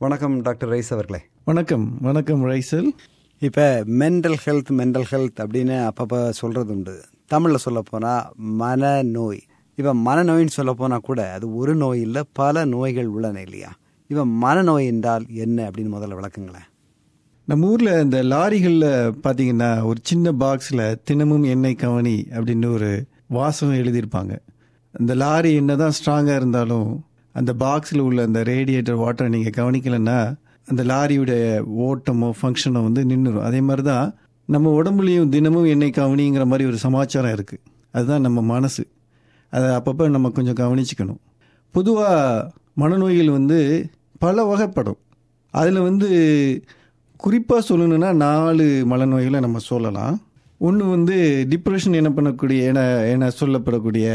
வணக்கம் doctor rice அவர்களே வணக்கம் வணக்கம் ரைசல் இப்போ மென்டல் ஹெல்த் மென்டல் ஹெல்த் அப்படின்னு அப்பப்போ சொல்கிறது உண்டு தமிழில் சொல்ல போனால் மனநோய் இப்போ மனநோயின்னு சொல்ல போனால் கூட அது ஒரு நோய் இல்லை பல நோய்கள் உள்ளன இல்லையா இப்போ மனநோய் என்றால் என்ன அப்படின்னு முதல்ல விளக்குங்களேன் நம்ம ஊரில் இந்த லாரிகளில் பார்த்தீங்கன்னா ஒரு சின்ன பாக்ஸில் தினமும் எண்ணெய் கவனி அப்படின்னு ஒரு வாசகம் எழுதியிருப்பாங்க அந்த லாரி என்னதான் ஸ்ட்ராங்காக இருந்தாலும் அந்த பாக்ஸில் உள்ள அந்த ரேடியேட்டர் வாட்டரை நீங்கள் கவனிக்கலைன்னா அந்த லாரியுடைய ஓட்டமோ ஃபங்க்ஷனோ வந்து நின்றுடும் அதே மாதிரி தான் நம்ம உடம்புலையும் தினமும் எண்ணெய் கவனிங்கிற மாதிரி ஒரு சமாச்சாரம் இருக்குது அதுதான் நம்ம மனசு அதை அப்பப்போ நம்ம கொஞ்சம் கவனிச்சுக்கணும் பொதுவாக மனநோய்கள் வந்து பல வகைப்படும் அதில் வந்து குறிப்பாக சொல்லணும்னா நாலு மனநோய்களை நம்ம சொல்லலாம் ஒன்று வந்து டிப்ரெஷன் என்ன பண்ணக்கூடிய என என சொல்லப்படக்கூடிய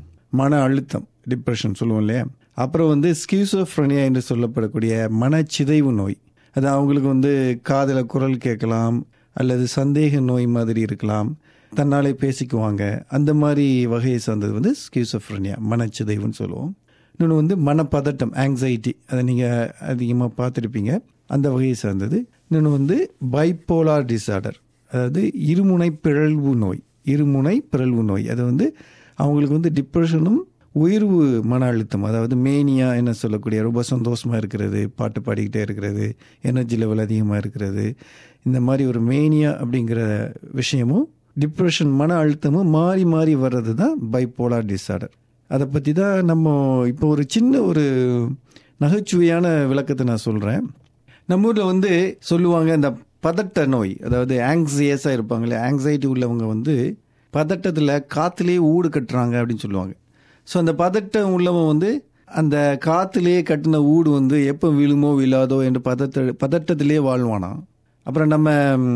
மன அழுத்தம் டிப்ரெஷன் சொல்லுவோம் இல்லையா அப்புறம் வந்து ஸ்கியூசோஃப்ரனியா என்று சொல்லப்படக்கூடிய மனச்சிதைவு நோய் அது அவங்களுக்கு வந்து காதில் குரல் கேட்கலாம் அல்லது சந்தேக நோய் மாதிரி இருக்கலாம் தன்னாலே பேசிக்குவாங்க அந்த மாதிரி வகையை சார்ந்தது வந்து ஸ்கியூசோஃப்ரனியா மனச்சிதைவுன்னு சொல்லுவோம் இன்னொன்று வந்து மனப்பதட்டம் ஆங்ஸைட்டி அதை நீங்கள் அதிகமாக பார்த்துருப்பீங்க அந்த வகையை சார்ந்தது இன்னொன்று வந்து பைப்போலார் டிசார்டர் அதாவது இருமுனை பிறழ்வு நோய் இருமுனை பிறழ்வு நோய் அது வந்து அவங்களுக்கு வந்து டிப்ரெஷனும் உயர்வு மன அழுத்தம் அதாவது மேனியா என்ன சொல்லக்கூடிய ரொம்ப சந்தோஷமாக இருக்கிறது பாட்டு பாடிக்கிட்டே இருக்கிறது எனர்ஜி லெவல் அதிகமாக இருக்கிறது இந்த மாதிரி ஒரு மேனியா அப்படிங்கிற விஷயமும் டிப்ரெஷன் மன அழுத்தமும் மாறி மாறி வர்றது தான் பைப்போலார் டிசார்டர் அதை பற்றி தான் நம்ம இப்போ ஒரு சின்ன ஒரு நகைச்சுவையான விளக்கத்தை நான் சொல்கிறேன் நம்ம ஊரில் வந்து சொல்லுவாங்க இந்த பதட்ட நோய் அதாவது ஆங்ஸியஸாக இருப்பாங்களே ஆங்ஸைட்டி உள்ளவங்க வந்து பதட்டத்தில் காற்றுலேயே ஊடு கட்டுறாங்க அப்படின்னு சொல்லுவாங்க ஸோ அந்த பதட்டம் உள்ளவன் வந்து அந்த காற்றுலேயே கட்டின ஊடு வந்து எப்போ விழுமோ விழாதோ என்று பதட்ட பதட்டத்திலேயே வாழ்வானாம் அப்புறம் நம்ம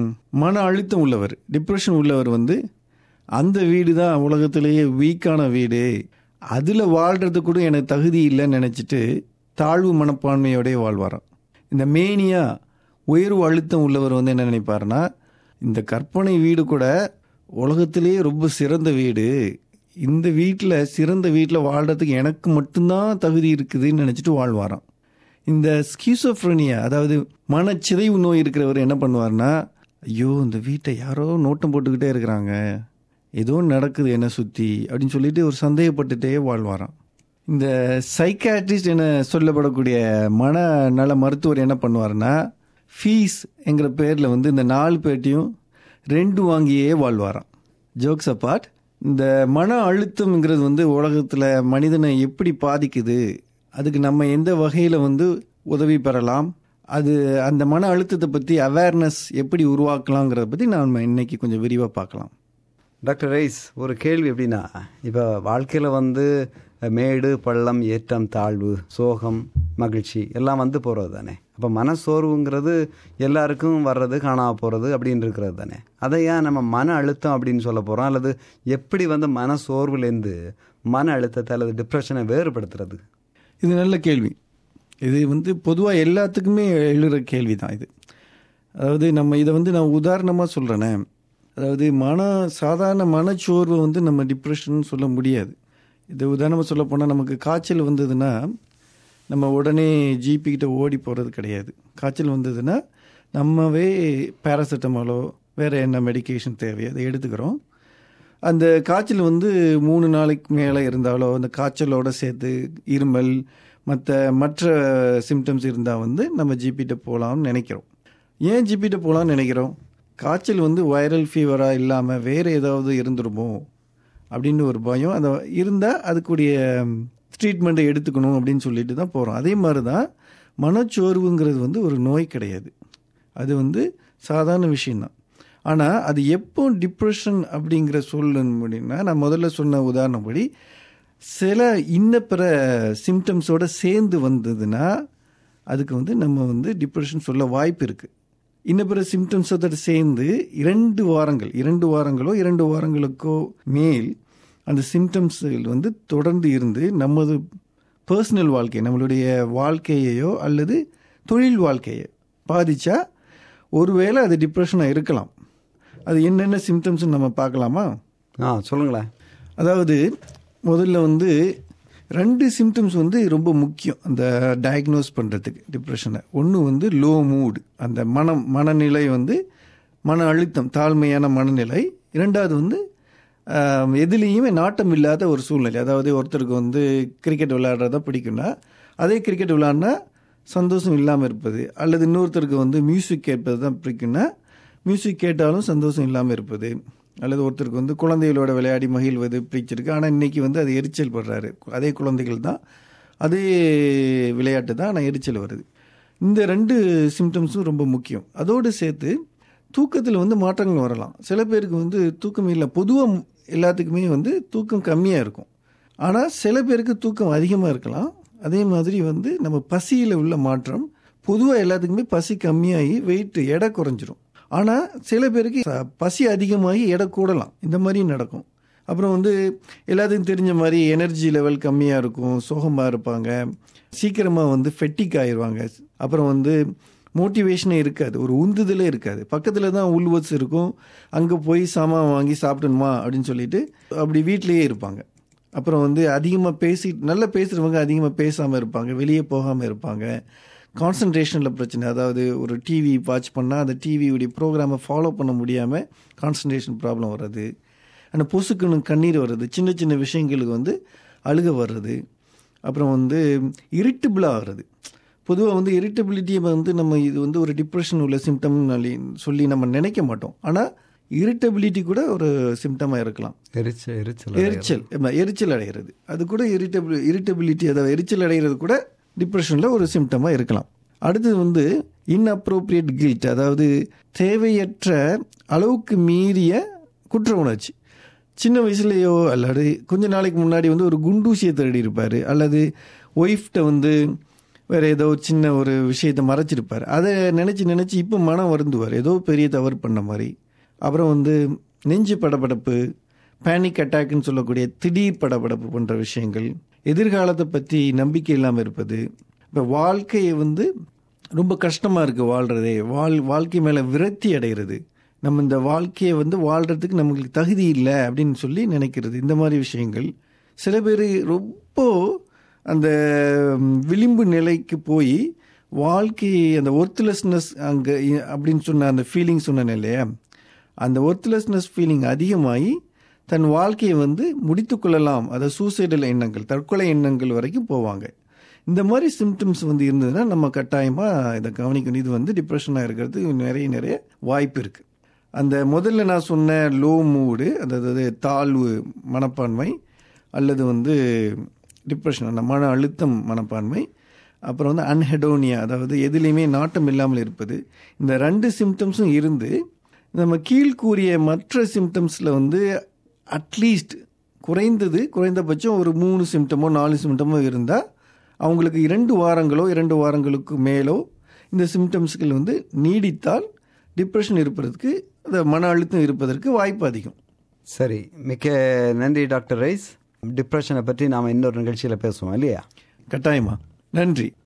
மன அழுத்தம் உள்ளவர் டிப்ரெஷன் உள்ளவர் வந்து அந்த வீடு தான் உலகத்திலேயே வீக்கான வீடு அதில் வாழ்கிறது கூட எனக்கு தகுதி இல்லைன்னு நினச்சிட்டு தாழ்வு மனப்பான்மையோடய வாழ்வாராம் இந்த மேனியா உயர்வு அழுத்தம் உள்ளவர் வந்து என்ன நினைப்பாருன்னா இந்த கற்பனை வீடு கூட உலகத்திலேயே ரொம்ப சிறந்த வீடு இந்த வீட்டில் சிறந்த வீட்டில் வாழ்கிறதுக்கு எனக்கு மட்டும்தான் தகுதி இருக்குதுன்னு நினச்சிட்டு வாழ்வாராம் இந்த ஸ்கீசோஃப்ரனியா அதாவது மனச்சிதைவு நோய் இருக்கிறவர் என்ன பண்ணுவார்னா ஐயோ இந்த வீட்டை யாரோ நோட்டம் போட்டுக்கிட்டே இருக்கிறாங்க ஏதோ நடக்குது என்ன சுற்றி அப்படின்னு சொல்லிட்டு ஒரு சந்தேகப்பட்டுட்டே வாழ்வாராம் இந்த சைக்காட்ரிஸ்ட் என சொல்லப்படக்கூடிய மனநல மருத்துவர் என்ன பண்ணுவார்னா ஃபீஸ் என்கிற பேரில் வந்து இந்த நாலு பேட்டையும் ரெண்டு வாங்கியே வாழ்வாராம் ஜோக்ஸ் அப்பார்ட் இந்த மன அழுத்தம்ங்கிறது வந்து உலகத்தில் மனிதனை எப்படி பாதிக்குது அதுக்கு நம்ம எந்த வகையில் வந்து உதவி பெறலாம் அது அந்த மன அழுத்தத்தை பற்றி அவேர்னஸ் எப்படி உருவாக்கலாங்கிறத பற்றி நாம் இன்னைக்கு கொஞ்சம் விரிவாக பார்க்கலாம் டாக்டர் ரைஸ் ஒரு கேள்வி எப்படின்னா இப்போ வாழ்க்கையில் வந்து மேடு பள்ளம் ஏற்றம் தாழ்வு சோகம் மகிழ்ச்சி எல்லாம் வந்து போகிறது தானே அப்போ மனசோர்வுங்கிறது எல்லாருக்கும் வர்றது காணாம போகிறது அப்படின்னு இருக்கிறது தானே அதை ஏன் நம்ம மன அழுத்தம் அப்படின்னு சொல்ல போகிறோம் அல்லது எப்படி வந்து மனசோர்வுலேருந்து மன அழுத்தத்தை அல்லது டிப்ரெஷனை வேறுபடுத்துறது இது நல்ல கேள்வி இது வந்து பொதுவாக எல்லாத்துக்குமே எழுகிற கேள்வி தான் இது அதாவது நம்ம இதை வந்து நான் உதாரணமாக சொல்கிறேனே அதாவது மன சாதாரண மனச்சோர்வை வந்து நம்ம டிப்ரெஷன் சொல்ல முடியாது இது உதாரணமாக சொல்ல போனால் நமக்கு காய்ச்சல் வந்ததுன்னா நம்ம உடனே ஜிபி கிட்ட ஓடி போகிறது கிடையாது காய்ச்சல் வந்ததுன்னா நம்மவே பேராசிட்டமாலோ வேறு என்ன மெடிக்கேஷன் தேவையோ அதை எடுத்துக்கிறோம் அந்த காய்ச்சல் வந்து மூணு நாளைக்கு மேலே இருந்தாலோ அந்த காய்ச்சலோட சேர்த்து இருமல் மற்ற மற்ற சிம்டம்ஸ் இருந்தால் வந்து நம்ம ஜிபிட்ட போகலாம்னு நினைக்கிறோம் ஏன் ஜிபிட்ட போகலான்னு நினைக்கிறோம் காய்ச்சல் வந்து வைரல் ஃபீவராக இல்லாமல் வேறு ஏதாவது இருந்துருமோ அப்படின்னு ஒரு பயம் அந்த இருந்தால் அதுக்குரிய ட்ரீட்மெண்ட்டை எடுத்துக்கணும் அப்படின்னு சொல்லிட்டு தான் போகிறோம் அதே மாதிரி தான் மனச்சோர்வுங்கிறது வந்து ஒரு நோய் கிடையாது அது வந்து சாதாரண விஷயந்தான் ஆனால் அது எப்போ டிப்ரெஷன் அப்படிங்கிற சொல்லணும் அப்படின்னா நான் முதல்ல சொன்ன உதாரணப்படி சில இன்ன பிற சிம்டம்ஸோடு சேர்ந்து வந்ததுன்னா அதுக்கு வந்து நம்ம வந்து டிப்ரெஷன் சொல்ல வாய்ப்பு இருக்குது இன்ன பிற சிம்டம்ஸோட சேர்ந்து இரண்டு வாரங்கள் இரண்டு வாரங்களோ இரண்டு வாரங்களுக்கோ மேல் அந்த சிம்டம்ஸ்கள் வந்து தொடர்ந்து இருந்து நமது பர்சனல் வாழ்க்கை நம்மளுடைய வாழ்க்கையையோ அல்லது தொழில் வாழ்க்கையை பாதிச்சா ஒருவேளை அது டிப்ரெஷனாக இருக்கலாம் அது என்னென்ன சிம்டம்ஸ் நம்ம பார்க்கலாமா ஆ சொல்லுங்களேன் அதாவது முதல்ல வந்து ரெண்டு சிம்டம்ஸ் வந்து ரொம்ப முக்கியம் அந்த டயக்னோஸ் பண்ணுறதுக்கு டிப்ரெஷனை ஒன்று வந்து லோ மூடு அந்த மனம் மனநிலை வந்து மன அழுத்தம் தாழ்மையான மனநிலை இரண்டாவது வந்து ஆஹ், எதுலேயுமே நாட்டம் இல்லாத ஒரு சூழ்நிலை அதாவது ஒருத்தருக்கு வந்து கிரிக்கெட் விளையாடுறதா பிடிக்கும்னா அதே கிரிக்கெட் விளையாடினா சந்தோஷம் இல்லாமல் இருப்பது அல்லது இன்னொருத்தருக்கு வந்து மியூசிக் கேட்பது தான் பிடிக்கும்னா மியூசிக் கேட்டாலும் சந்தோஷம் இல்லாமல் இருப்பது அல்லது ஒருத்தருக்கு வந்து குழந்தைகளோட விளையாடி மகிழ்வது பிடிச்சிருக்கு ஆனால் இன்னைக்கு வந்து அது எரிச்சல் படுறாரு அதே குழந்தைகள் தான் அதே விளையாட்டு தான் ஆனால் எரிச்சல் வருது இந்த ரெண்டு சிம்டம்ஸும் ரொம்ப முக்கியம் அதோடு சேர்த்து தூக்கத்தில் வந்து மாற்றங்கள் வரலாம் சில பேருக்கு வந்து தூக்கம் இல்லை பொதுவாக எல்லாத்துக்குமே வந்து தூக்கம் கம்மியாக இருக்கும் ஆனால் சில பேருக்கு தூக்கம் அதிகமாக இருக்கலாம் அதே மாதிரி வந்து நம்ம பசியில் உள்ள மாற்றம் பொதுவாக எல்லாத்துக்குமே பசி கம்மியாகி வெயிட் எடை குறைஞ்சிரும் ஆனால் சில பேருக்கு ச- பசி அதிகமாகி எடை கூடலாம் இந்த மாதிரியும் நடக்கும் அப்புறம் வந்து எல்லாத்துக்கும் தெரிஞ்ச மாதிரி எனர்ஜி லெவல் கம்மியாக இருக்கும் சோகமாக இருப்பாங்க சீக்கிரமாக வந்து ஃபெட்டிக் ஆயிடுவாங்க அப்புறம் வந்து மோட்டிவேஷனே இருக்காது ஒரு உந்துதலே இருக்காது பக்கத்தில் தான் உள்வட்ஸ் இருக்கும் அங்கே போய் சாமான் வாங்கி சாப்பிடணுமா அப்படின்னு சொல்லிட்டு அப்படி வீட்டிலேயே இருப்பாங்க அப்புறம் வந்து அதிகமாக பேசி நல்லா பேசுகிறவங்க அதிகமாக பேசாமல் இருப்பாங்க வெளியே போகாமல் இருப்பாங்க கான்சன்ட்ரேஷனில் பிரச்சனை அதாவது ஒரு டிவி வாட்ச் பண்ணால் அந்த டிவியுடைய ப்ரோக்ராமை ஃபாலோ பண்ண முடியாமல் கான்சன்ட்ரேஷன் ப்ராப்ளம் வர்றது அந்த பொசுக்குன்னு கண்ணீர் வர்றது சின்ன சின்ன விஷயங்களுக்கு வந்து அழுக வர்றது அப்புறம் வந்து இரிட்டபிளாக ஆகிறது பொதுவாக வந்து இரிட்டபிலிட்டியை வந்து நம்ம இது வந்து ஒரு டிப்ரெஷன் உள்ள சிம்டம் சொல்லி நம்ம நினைக்க மாட்டோம் ஆனால் இரிட்டபிலிட்டி கூட ஒரு சிம்டமாக இருக்கலாம் எரிச்சல் எரிச்சல் எரிச்சல் ஆமா, எரிச்சல் அடைகிறது அது கூட இரிட்டபிள் இரிட்டபிலிட்டி அதாவது எரிச்சல் அடைகிறது கூட டிப்ரெஷனில் ஒரு சிம்டமாக இருக்கலாம் அடுத்தது வந்து இன்அப்ரோப்ரியேட் கில்ட் அதாவது தேவையற்ற அளவுக்கு மீறிய குற்ற உணர்ச்சி சின்ன வயசுலேயோ அல்லது கொஞ்ச நாளைக்கு முன்னாடி வந்து ஒரு குண்டூசியை தேடி இருப்பார் அல்லது ஒய்ஃப்ட்ட வந்து வேற ஏதோ சின்ன ஒரு விஷயத்தை மறைச்சிருப்பார் அதை நினச்சி நினச்சி இப்போ மனம் வருந்துவார் ஏதோ பெரிய தவறு பண்ண மாதிரி அப்புறம் வந்து நெஞ்சு படபடப்பு பேனிக் அட்டாக்னு சொல்லக்கூடிய திடீர் படபடப்பு போன்ற விஷயங்கள் எதிர்காலத்தை பற்றி நம்பிக்கை இல்லாமல் இருப்பது இப்போ வாழ்க்கையை வந்து ரொம்ப கஷ்டமாக இருக்குது வாழ்கிறதே வாழ் வாழ்க்கை மேலே விரக்தி அடைகிறது நம்ம இந்த வாழ்க்கையை வந்து வாழ்கிறதுக்கு நமக்கு தகுதி இல்லை அப்படின்னு சொல்லி நினைக்கிறது இந்த மாதிரி விஷயங்கள் சில பேர் ரொம்ப அந்த ம், விளிம்பு நிலைக்கு போய் வாழ்க்கை அந்த ஒர்த்லெஸ்னஸ் அங்கே அப்படின்னு சொன்ன அந்த ஃபீலிங் சொன்னேன் இல்லையா அந்த ஒர்த்லெஸ்னஸ் ஃபீலிங் அதிகமாகி தன் வாழ்க்கையை வந்து முடித்து கொள்ளலாம் அதை சூசைடல் எண்ணங்கள் தற்கொலை எண்ணங்கள் வரைக்கும் போவாங்க இந்த மாதிரி சிம்டம்ஸ் வந்து இருந்ததுன்னா நம்ம கட்டாயமாக இதை கவனிக்கணும் இது வந்து டிப்ரெஷனாக இருக்கிறது நிறைய நிறைய வாய்ப்பு இருக்குது அந்த முதல்ல நான் சொன்ன லோ மூடு அதாவது தாழ்வு மனப்பான்மை அல்லது வந்து டிப்ரெஷன் அந்த மன அழுத்தம் மனப்பான்மை அப்புறம் வந்து அன்ஹெடோனியா அதாவது எதுலேயுமே நாட்டம் இல்லாமல் இருப்பது இந்த ரெண்டு சிம்டம்ஸும் இருந்து நம்ம கீழ்கூறிய மற்ற சிம்டம்ஸில் வந்து அட்லீஸ்ட் குறைந்தது குறைந்தபட்சம் ஒரு மூணு சிம்டமோ நாலு சிம்டமோ இருந்தால் அவங்களுக்கு இரண்டு வாரங்களோ இரண்டு வாரங்களுக்கு மேலோ இந்த சிம்டம்ஸ்கள் வந்து நீடித்தால் டிப்ரெஷன் இருப்பதற்கு அந்த மன அழுத்தம் இருப்பதற்கு வாய்ப்பு அதிகம் சரி மிக்க நன்றி டாக்டர் ரைஸ் டிப்ரெஷனை பற்றி நாம் இன்னொரு நிகழ்ச்சியில் பேசுவோம் இல்லையா கட்டாயமா நன்றி